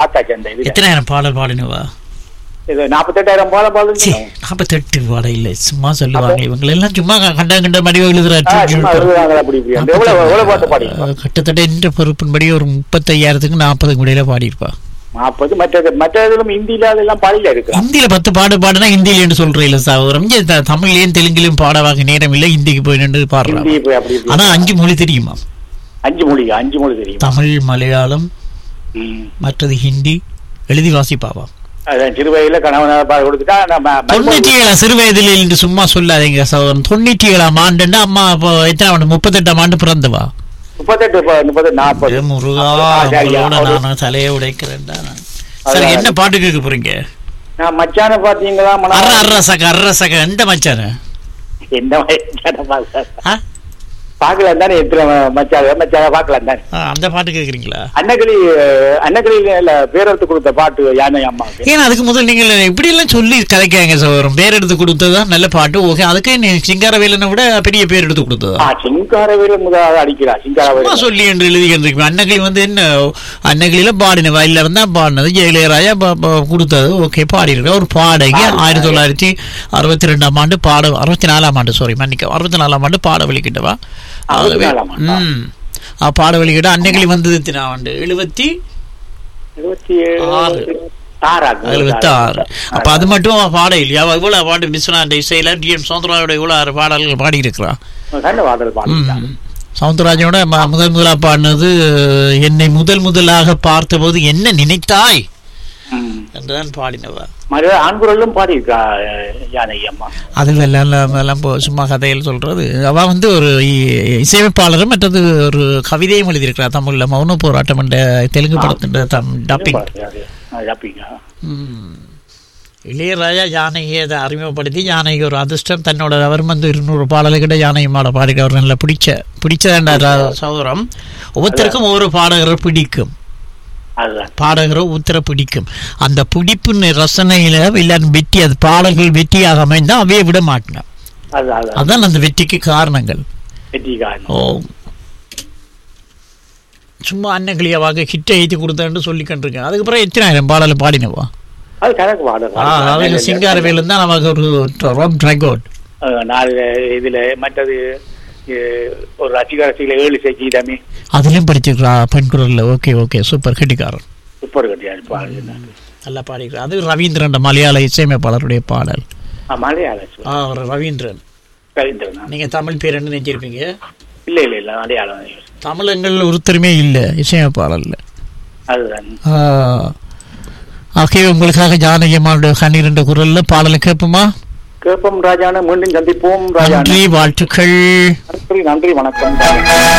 பார்த்தாச்சு அந்த இது எத்தனாயிரம் பாடல் பாடினவா இது நாற்பத்தெட்டாயிரம் போல போல சி நாற்பத்தெட்டு பாடம் இல்லை சும்மா சொல்லுவாங்க இவங்க எல்லாம் சும்மா கண்ட கண்ட மடிவ எழுதுறாரு சும்மா எழுதுறாங்க அப்படி இப்படி அந்த எவ்வளவு எவ்வளவு பாட்டு பாடி கிட்டத்தட்ட என்ற பொறுப்பின்படி ஒரு முப்பத்தையாயிரத்துக்கு நாற்பதுக்கு முடியல பாடியிருப்பா நாற்பது மற்றது மற்ற இதுலும் ஹிந்தியில அதெல்லாம் பாடியில இருக்கு ஹிந்தியில பத்து பாடு பாடுனா ஹிந்தியில என்று சொல்றேன் இல்ல சாவரம் இங்க த- தமிழ்லயும் தெலுங்கிலும் பாடவாக நேரம் இல்லை ஹிந்திக்கு போய் நின்று பாடுறாங்க ஹிந்தி இப்ப அப்படி இப்படி. ஆனா அஞ்சு மொழி தெரியுமா அஞ்சு மொழி அஞ்சு மொழி தெரியும் தமிழ் மலையாளம் ம். மற்றது ஹிந்தி எழுதி வாசிப்பாவா அதான் சிறு வயதுல கணவனாக பாட கொடுத்துட்டா நம்ம தொண்ணூற்றி ஏழாம் சிறு வயதில் என்று சும்மா சொல்லாதீங்க சகோதரன் தொண்ணூற்றி ஏழாம் ஆண்டுன்னா அம்மா இப்போ எத்தனை ஆண்டு முப்பத்தெட்டாம் ஆண்டு பிறந்தவா முப்பத்தெட்டு இப்ப முப்பது நாற்பது ஏ முருகா ஆ, சரியா. உங்களோட நான் தலையை உடைக்கிறேன்டா நான். சரி அதான். என்ன பாட்டு கேட்க போறீங்க நான் மச்சான பாத்தீங்களா மன- அற அற சக அற சக எந்த மச்சான என்ன மச்சான பாக்க ஆ? பாக்கலாம் தானே எத்தனை மச்சான மச்சான பாக்கலாம் தானே ஆ, அந்த பாட்டு கேக்குறீங்களா அன்னக்கிளி அன்னக்கிளியில பேரெடுத்து கொடுத்த பாட்டு யானை அம்மாவுக்கு ஏன்னா அதுக்கு முதல் நீங்க இப்படி எல்லாம் சொல்லி கதைக்காங்க சகோதரம் பேர் எடுத்து கொடுத்ததா நல்ல பாட்டு ஓகே அதுக்கு நீ சிங்காரவேலனை விட பெரிய பேர் எடுத்து கொடுத்ததா ஆ சிங்காரவேல முதலாவது அடிக்கிறா சும்மா சிங்காரவேல சொல்லி என்று எழுதிக்கிட்டு அன்னகிளி வந்து என்ன அன்னகிளியில பாடின வயல்ல இருந்தா பாடினது ஜெயலலிதா ப- ப- கொடுத்தது ஓகே பாடியிருக்க ஒரு பாடகி ஆயிரத்தி தொள்ளாயிரத்தி அறுபத்தி ரெண்டாம் ஆண்டு பாட அறுபத்தி நாலாம் ஆண்டு சாரி மன்னிக்க அறுபத்தி நாலாம் ஆண்டு பாட வெளிக்கிட்டவா அறுபத்தி நாலாம் ஆண்டா? ம் ஆ, பாட வெளிக்கிட்ட அன்னைக்கிளி வந்தது எத்தனை ஆண்டு எழுபத்தி இருபத்தி ஏழு ஆறு. ஆறா எழுபத்தி ஆறு அப்ப அது மட்டும் அவ பாட இல்லையா அவ இவ்வளவு பாட்டு விஸ்வநாத இசையில டி எம் சௌந்தரராயோட இவ்வளவு ஆறு பாடல்கள் பாடி இருக்கிறான் நல்ல பாடல் பாடிட்டாங்க சவுந்தரராஜனோட ம- முதல் முதலா பாடினது என்னை முதல் முதலாக பார்த்தபோது என்ன நினைத்தாய் ம். என்றுதான் பாடினவ மறு ஆண்குரலும் பாடியிருக்கா யானை அம்மா அதில் எல்லாம் எல்லாம் எல்லாம் போ- சும்மா கதையில் சொல்றது அவ வந்து ஒரு இ- இசையமைப்பாளரும் மற்றது ஒரு கவிதையும் எழுதியிருக்கிறார் தமிழ்ல மௌன போராட்டம் என்ற தெலுங்கு படத்தின் தம் டப்பிங் டப்பிங்க இளையராஜா யானையை அதை அறிமுகப்படுத்தி யானைக்கு ஒரு அதிர்ஷ்டம் தன்னோட அவர் வந்து இருநூறு பாடல்கிட்ட யானை மாட பாடிக்க அவர் நல்ல பிடிச்ச பிடிச்சதாண்டா சகோதரம் ஒவ்வொருத்தருக்கும் ஒவ்வொரு பாடகரை பிடிக்கும் அதுதான் பாடகரை உத்தர பிடிக்கும் அந்த பிடிப்பு ரசனையில எல்லாரும் வெற்றி அது பாடல்கள் வெற்றியாக அமைந்தா அவைய விட மாட்டேங்க அது அது அதான் அந்த வெற்றிக்கு காரணங்கள் வெற்றிகாரன் ஓ சும்மா அன்னக்கிளியாவாக ஹிட்டை எழுதி கொடுத்தேன்னு சொல்லி கண்டிருக்கேன் அதுக்கப்புறம் எத்தனாயிரம் பாடலை பாடினவா அது கணக்கு பாடல் அதாவது சிங்காரவேலு தான் நமக்கு ஒரு ரோப் ட்ரைகோட் அஹ் நாலு இதுல மற்றது அஹ், ஒரு ரசிக ரசிகளை ஏழு செய்திடமே அதுலயும் படிச்சிருக்கிறா பெண் குரல்ல ஓகே ஓகே சூப்பர் கெட்டிக்காரன் சூப்பர் கட்டியாரு பாடுங்க நல்லா பாடிக்கிறார் அது ரவீந்திரன் மலையாள இசையமைப்பாளருடைய பாடல் மலையாள ஆ அவர் ரவீந்திரன் கவிந்திரனா நீங்க தமிழ் பேர் என்ன நினைச்சிருப்பீங்க இல்ல இல்ல இல்ல மலையாளம் தமிழங்கள் ஒருத்தருமே இல்லை இசையமைப்பாளர்ல அதுதான் ஆ. ஆகவே உங்களுக்காக ஜானகியம்மாவுடைய கண்ணீர் என்ற குரல்ல பாடலை கேட்போமா கேப்பம் ராஜான மீண்டும் சந்திப்போம் ராஜான நன்றி வாழ்த்துக்கள் நன்றி நன்றி வணக்கம்